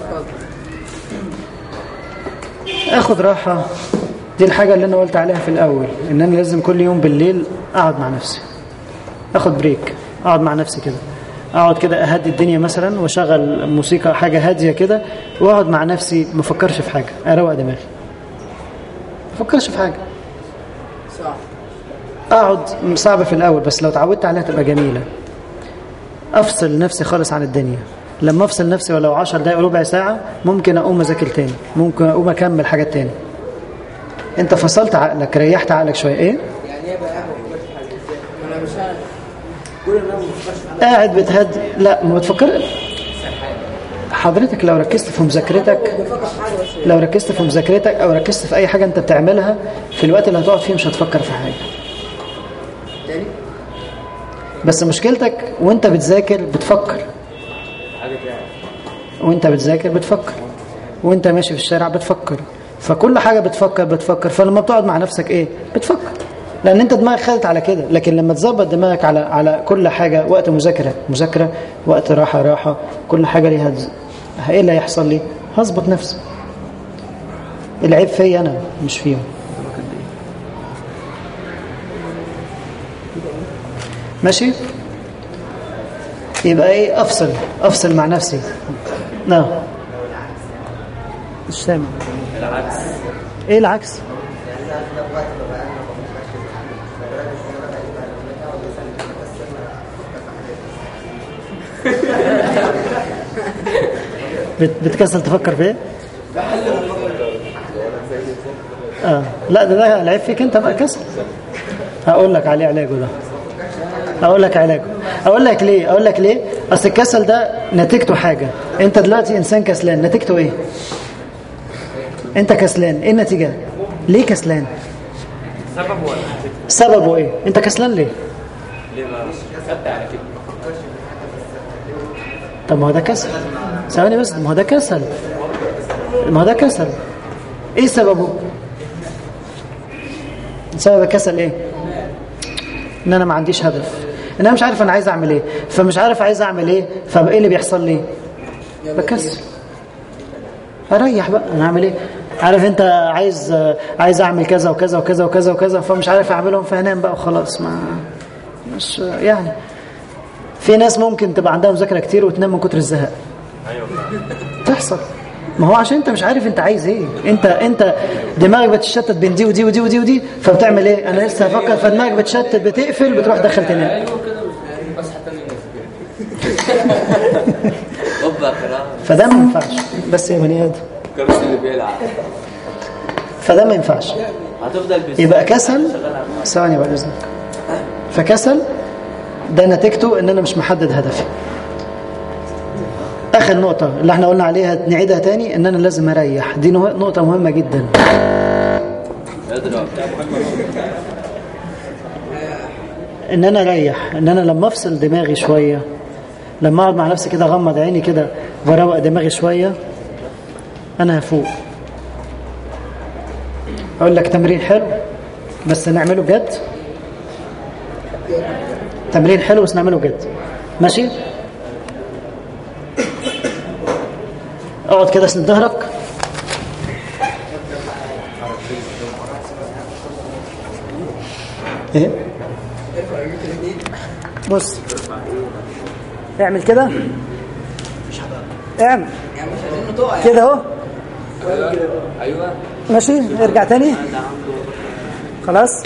اخد راحة دي الحاجة اللي انا قلت عليها في الاول ان انا لازم كل يوم بالليل اقعد مع نفسي اخد بريك اقعد مع نفسي كده اقعد كده اهدي الدنيا مثلا واشغل موسيقى حاجة هادية كده واقعد مع نفسي ما افكرش في حاجة اروق دماغي ما افكرش في حاجة صح اقعد صعبة في الاول بس لو اتعودت عليها تبقى جميلة افصل نفسي خالص عن الدنيا لما افصل نفسي ولو 10 دقايق ربع ساعة ممكن اقوم اذاكر تاني ممكن اقوم اكمل حاجات تاني انت فصلت عقلك ريحت عقلك شوية ايه يعني ايه بقى قهوه ما بفكرش في حاجه ازاي؟ ما انا مش عارف كل الناس ما بتفكرش في حاجه قاعد بتهدي لا ما بتفكر حضرتك لو ركزت في مذاكرتك بفكر في حاجه بس لو ركزت في مذاكرتك او ركزت في اي حاجة انت بتعملها في الوقت اللي هتقعد فيه مش هتفكر في حاجة تاني بس مشكلتك وانت بتذاكر بتفكر حاجه تاني وانت بتذاكر بتفكر وانت ماشي في الشارع بتفكر فكل حاجة بتفكر بتفكر فلما بتقعد مع نفسك ايه بتفكر لان انت دماغك خدت على كده لكن لما تظبط دماغك على على كل حاجة وقت مذاكرة مذاكرة وقت راحة راحة كل حاجة ليها ز- ايه اللي هيحصل لي هظبط نفسي العيب فيا انا مش فيهم ماشي يبقى ايه افصل افصل مع نفسي نعم مش سامع العكس ايه العكس بت- بتكسل تفكر في ايه اه لا ده ده العيب فيك انت بقى كسل هقول لك عليه علاجه ده اقول لك علاجه اقول لك ليه اقول لك ليه اصل الكسل ده نتيجته حاجه انت دلوقتي انسان كسلان نتيجته ايه انت كسلان ايه النتيجه ليه كسلان سبب ولا سببه ايه انت كسلان ليه ليه بقى؟ طب ما هو ده كسل ثواني بس ما هو ده كسل ما هو ده كسل ايه سببه سبب الكسل ايه ان انا ما عنديش هدف ان انا مش عارف انا عايز اعمل ايه فمش عارف عايز اعمل ايه فايه اللي بيحصل لي بكسل اريح بقى انا اعمل ايه عارف انت عايز عايز اعمل كذا وكذا وكذا وكذا وكذا فمش عارف اعملهم فهنام بقى وخلاص ما مش يعني في ناس ممكن تبقى عندها مذاكره كتير وتنام من كتر الزهق ايوه تحصل ما هو عشان انت مش عارف انت عايز ايه انت انت دماغك بتشتت بين دي ودي ودي ودي ودي فبتعمل ايه انا لسه هفكر فدماغك بتشتت بتقفل بتروح داخل تنام بصحى تاني اوبا كرام فده ما ينفعش بس يا بني ادم كرسي اللي بيلعب فده ما ينفعش هتفضل بس يبقى كسل ثواني بعد اذنك فكسل ده نتيجته ان انا مش محدد هدفي اخر نقطة اللي احنا قلنا عليها نعيدها تاني ان انا لازم اريح دي نو- نقطة مهمة جدا اضرب ان انا اريح ان انا لما افصل دماغي شوية لما اقعد مع نفسي كده اغمض عيني كده واروق دماغي شوية انا هفوق اقول لك تمرين حلو بس نعمله بجد تمرين حلو بس نعمله بجد ماشي اقعد كده اسند ظهرك ايه بص اعمل كده اعمل كده اهو ايوه ماشي ارجع تاني خلاص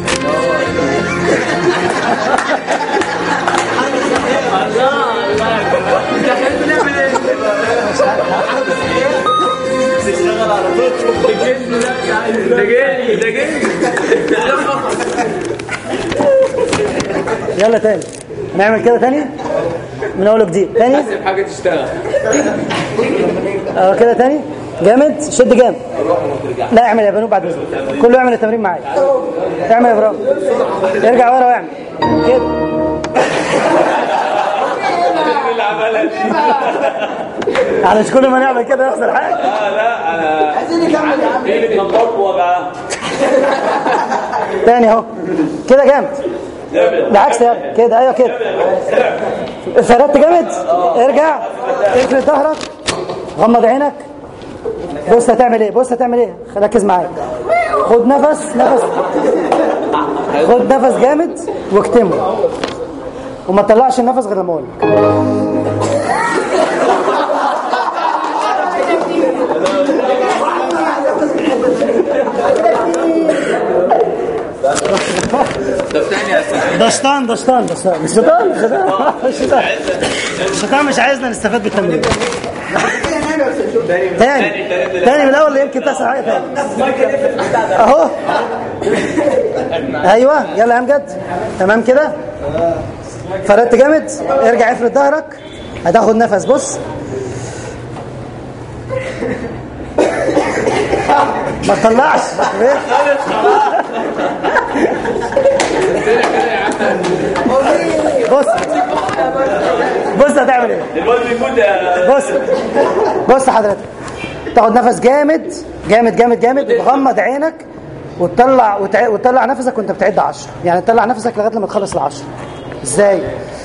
يلا تاني نعمل كده تاني من اول وجديد تاني حاجه تشتغل اه كده تاني جامد شد جامد لا اعمل يا بنو بعد اذنك كله يعمل التمرين معايا اعمل يا برافو ارجع ورا واعمل كده يعني مش كل ما نعمل كده يحصل حاجه تاني اهو كده جامد بالعكس يلا كده ايوه كده فردت جامد ارجع افرد ظهرك غمض عينك بص هتعمل ايه بص هتعمل ايه ركز معايا خد نفس نفس خد نفس جامد واكتمه وما تطلعش النفس غير لما اقول لك طب تاني يا استاذ ده شيطان ده شيطان ده شيطان مش شيطان مش شيطان مش شيطان الشيطان مش عايزنا نستفاد بالتمرين تاني تاني من الاول يمكن تحصل حاجه تاني اهو ايوه يلا يا امجد تمام كده فردت جامد ارجع افرد ظهرك هتاخد نفس بص ما تطلعش بص بص هتعمل ايه بص بص حضرتك تاخد نفس جامد جامد جامد جامد وتغمض عينك وتطلع وتع... وتطلع نفسك وانت بتعد 10 يعني تطلع نفسك لغايه لما تخلص العشرة ازاي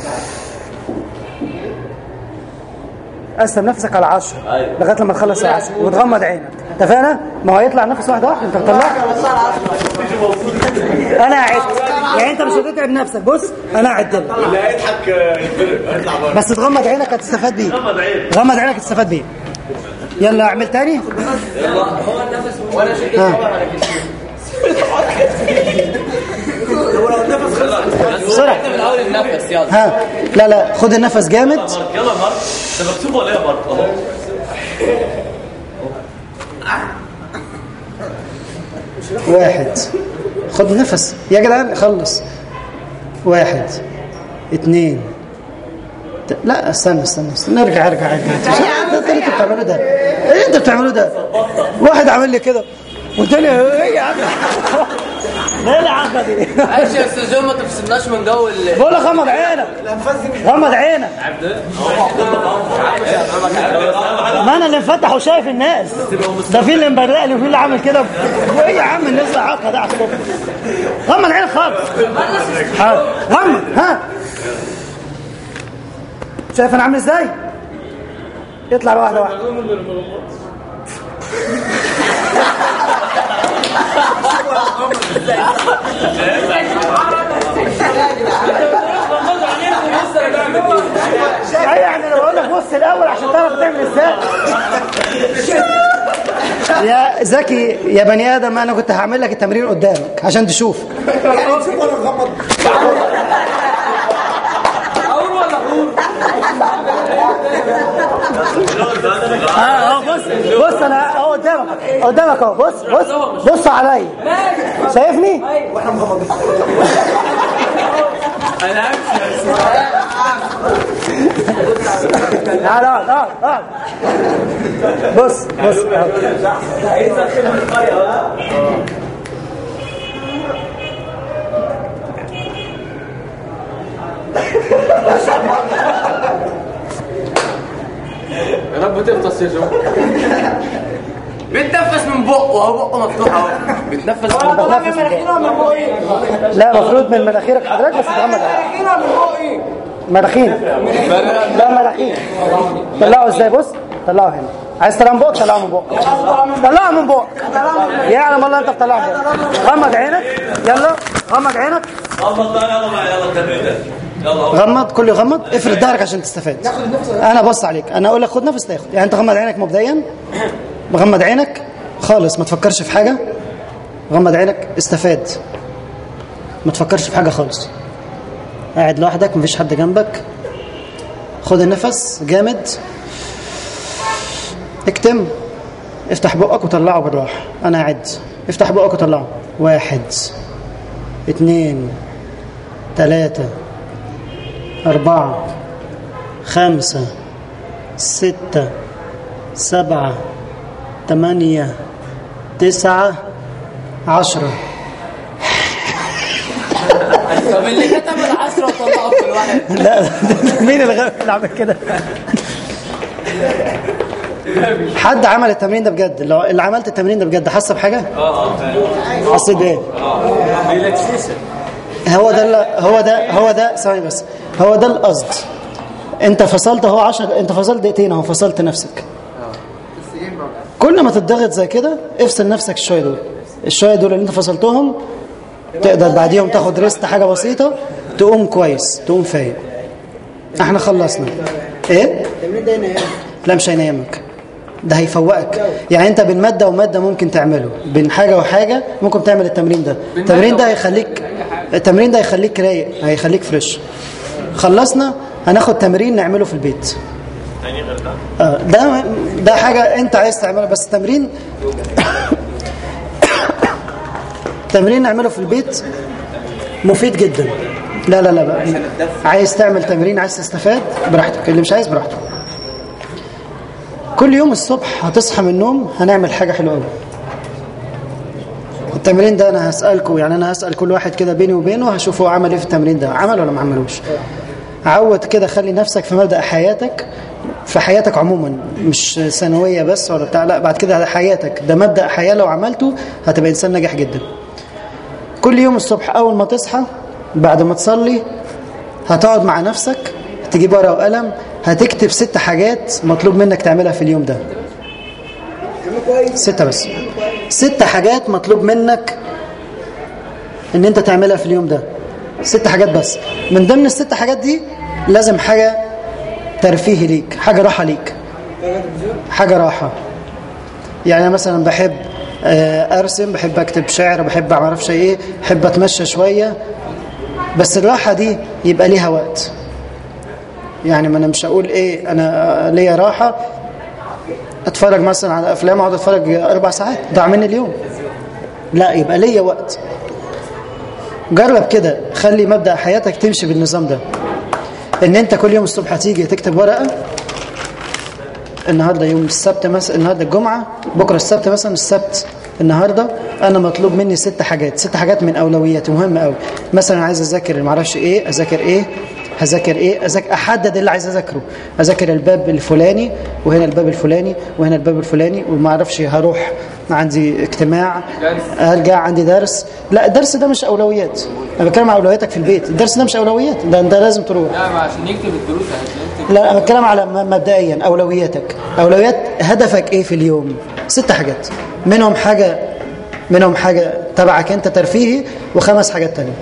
قسم نفسك على 10 لغايه لما تخلص العشرة وتغمض عينك اتفقنا ما هو هيطلع نفس واحده واحده انت بتطلع انا عدت يعني انت مش هتتعب نفسك بص انا هعد لك لا يضحك يطلع بره بس تغمض عينك هتستفاد بيه غمض عينك. غمض عينك هتستفاد بيه يلا اعمل تاني وانا شلت ها بسرعه من اول النفس يلا ها لا لا خد النفس جامد يلا يا مارك ده مكتوب ولا ايه يا مارك اهو واحد خد نفس يا جدعان خلص واحد اتنين ت- لا استنى استنى, استنى. ارجع ارجع ارجع ايه اللي انت بتعمله ده؟ ايه اللي انت بتعمله ده؟ واحد عامل لي كده والتاني ايه يا عم ايه العقه دي معلش يا استاذ جون ما تفصلناش من جو ال بقول لك غمض عينك غمض عينك ما انا اللي مفتح وشايف الناس ده في اللي مبرق لي وفي اللي عامل كده وايه يا عم الناس عاقه ده على الصبح غمض عينك خالص حاضر. غمض ها شايف انا عامل ازاي يطلع واحده واحده اي يعني انا بقول لك بص الاول عشان تعرف تعمل ازاي يا زكي يا بني ادم انا كنت هعمل لك التمرين قدامك عشان تشوف اه اه بص بص انا اهو قدامك قدامك اهو بص بص بص عليا شايفني؟ تعال اقعد اقعد اقعد بص بص يا رب تفطس يا جو بيتنفس من بقه وهو بقه مفتوح اهو بيتنفس من بقه بتنفس من لا المفروض من مناخيرك حضرتك بس تغمض عينك مناخير لا مناخير طلعه ازاي بص طلعه هنا عايز تطلعه من بقك طلعه من بقك طلعه من بقك يعلم الله انت بتطلعه من بقك غمض عينك يلا غمض عينك غمض كله يغمض افرد ظهرك عشان تستفاد انا بص عليك انا اقول لك خد نفس تاخد يعني انت غمض عينك مبدئيا غمض عينك خالص ما تفكرش في حاجه غمض عينك استفاد ما تفكرش في حاجه خالص قاعد لوحدك مفيش حد جنبك خد النفس جامد اكتم افتح بقك وطلعه بالراحه انا اعد افتح بقك وطلعه واحد اتنين تلاتة أربعة خمسة ستة سبعة تمانية تسعة عشرة طب اللي كتب العشرة وطلعه في الواحد لا مين اللي غ- اللي عمل كده حد عمل التمرين ده بجد لو اللي عملت التمرين ده بجد حاسه بحاجه اه اه حسيت بايه هو ده ال- هو ده هو ده ثواني بس هو ده القصد انت فصلت اهو 10 انت فصلت دقيقتين اهو فصلت نفسك كل ما تتضغط زي كده افصل نفسك الشويه دول الشويه دول اللي انت فصلتهم تقدر بعديهم تاخد ريست حاجه بسيطه تقوم كويس تقوم فايق احنا خلصنا ايه التمرين ده ينام لا مش هينامك ده هيفوقك يعني انت بين ماده وماده ممكن تعمله بين حاجه وحاجه ممكن تعمل التمرين ده التمرين ده هيخليك التمرين ده هيخليك رايق هيخليك فريش خلصنا هناخد تمرين نعمله في البيت تاني غير ده آه، ده ده حاجه انت عايز تعملها بس تمرين تمرين نعمله في البيت مفيد جدا لا لا لا بقى. عايز تعمل تمرين عايز تستفاد براحتك اللي مش عايز براحته كل يوم الصبح هتصحى من النوم هنعمل حاجه حلوه قوي التمرين ده انا هسالكم يعني انا هسال كل واحد كده بيني وبينه هشوف هو عمل ايه في التمرين ده عمل ولا ما عملوش عود كده خلي نفسك في مبدا حياتك في حياتك عموما مش ثانويه بس ولا بتاع لا بعد كده حياتك ده مبدا حياه لو عملته هتبقى انسان ناجح جدا كل يوم الصبح اول ما تصحى بعد ما تصلي هتقعد مع نفسك تجيب ورقه وقلم هتكتب ست حاجات مطلوب منك تعملها في اليوم ده ستة بس ست حاجات مطلوب منك ان انت تعملها في اليوم ده ست حاجات بس من ضمن الست حاجات دي لازم حاجة ترفيه ليك حاجة راحة ليك حاجة راحة يعني أنا مثلا بحب آه، ارسم بحب اكتب شعر بحب ما اعرفش ايه بحب اتمشى شويه بس الراحه دي يبقى ليها وقت يعني ما انا مش هقول ايه انا ليا راحه اتفرج مثلا على افلام اقعد اتفرج اربع ساعات ضاع مني اليوم لا يبقى ليا وقت جرب كده خلي مبدا حياتك تمشي بالنظام ده ان انت كل يوم الصبح هتيجي تكتب ورقه النهارده يوم السبت مثلا النهارده الجمعه بكره السبت مثلا السبت النهارده انا مطلوب مني ست حاجات ست حاجات من اولوياتي مهمه قوي مثلا عايز اذاكر ما اعرفش ايه اذاكر ايه هذاكر ايه أذاكر احدد اللي عايز اذاكره اذاكر الباب الفلاني وهنا الباب الفلاني وهنا الباب الفلاني وما اعرفش هروح عندي اجتماع ارجع عندي درس لا الدرس ده مش اولويات انا بتكلم عن اولوياتك في البيت الدرس ده مش اولويات ده انت لازم تروح لا ما عشان يكتب الدروس هتلاقي لا انا بتكلم على م- مبدئيا اولوياتك اولويات هدفك ايه في اليوم ست حاجات منهم حاجه منهم حاجه تبعك انت ترفيهي وخمس حاجات تانية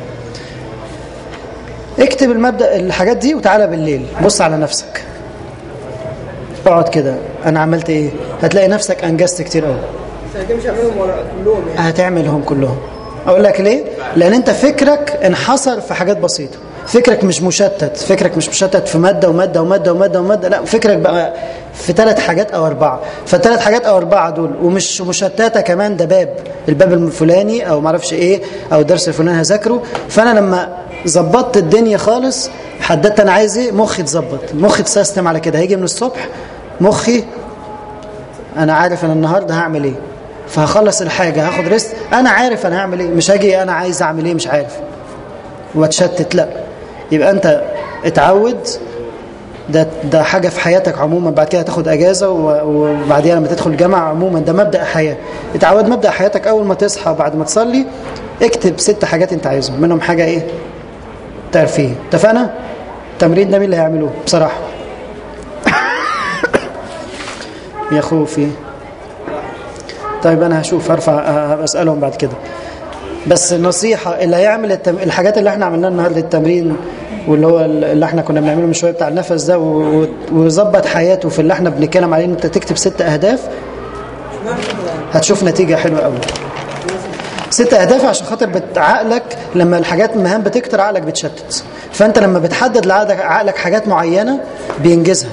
اكتب المبدا الحاجات دي وتعالى بالليل بص على نفسك اقعد كده انا عملت ايه هتلاقي نفسك انجزت كتير قوي بس انا كده مش هعملهم ورا كلهم يعني هتعملهم كلهم اقول لك ليه لان انت فكرك انحصر في حاجات بسيطه فكرك مش مشتت فكرك مش مشتت في ماده وماده وماده وماده وماده لا فكرك بقى في ثلاث حاجات او اربعه فالثلاث حاجات او اربعه دول ومش مشتته كمان ده باب الباب الفلاني او ما اعرفش ايه او الدرس الفلاني هذاكره فانا لما ظبطت الدنيا خالص حددت انا عايز ايه مخي اتظبط مخي اتسيستم على كده هيجي من الصبح مخي انا عارف انا النهارده هعمل ايه فهخلص الحاجه هاخد ريست انا عارف انا هعمل ايه مش هاجي انا عايز اعمل ايه مش عارف واتشتت لا يبقى انت اتعود ده ده حاجه في حياتك عموما بعد كده هتاخد اجازه و- وبعديها لما تدخل الجامعه عموما ده مبدا حياه اتعود مبدا حياتك اول ما تصحى بعد ما تصلي اكتب ست حاجات انت عايزهم منهم حاجه ايه ترفيه اتفقنا التمرين ده مين اللي هيعملوه بصراحه يا خوفي طيب انا هشوف هرفع ه- اسالهم بعد كده بس النصيحه اللي هيعمل التم... الحاجات اللي احنا عملناها النهارده التمرين واللي هو اللي احنا كنا بنعمله من شويه بتاع النفس ده و- و- ويظبط حياته في اللي احنا بنتكلم عليه ان انت تكتب ست اهداف هتشوف نتيجه حلوه قوي ست اهداف عشان خاطر بت- عقلك لما الحاجات المهام بتكتر عقلك بتشتت فانت لما بتحدد لعقلك عقلك حاجات معينه بينجزها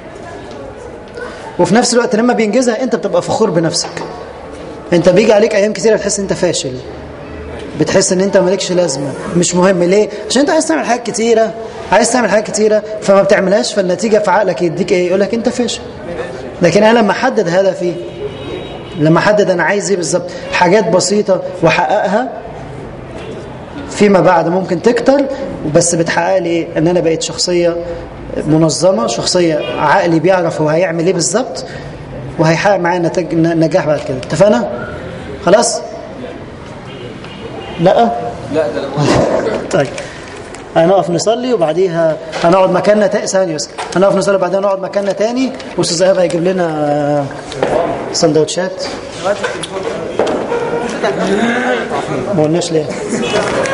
وفي نفس الوقت لما بينجزها انت بتبقى فخور بنفسك انت بيجي عليك ايام كتيره بتحس ان انت فاشل بتحس ان انت مالكش لازمه مش مهم ليه عشان انت عايز تعمل حاجات كتيره عايز تعمل حاجات كتيره فما بتعملهاش فالنتيجه في عقلك يديك ايه يقول لك انت فاشل لكن انا لما احدد هدفي لما احدد انا عايز ايه بالظبط حاجات بسيطه واحققها فيما بعد ممكن تكتر بس بتحقق لي إيه؟ ان انا بقيت شخصيه منظمه شخصيه عقلي بيعرف هو هيعمل ايه بالظبط وهيحقق معايا نتاج نجاح بعد كده اتفقنا خلاص لا لا ده لما طيب هنقف نصلي وبعديها هنقعد مكاننا تاني ثانيه بس هنقف نصلي وبعدين نقعد مكاننا تاني واستاذ ايهاب هيجيب لنا آه، سندوتشات ما قلناش ليه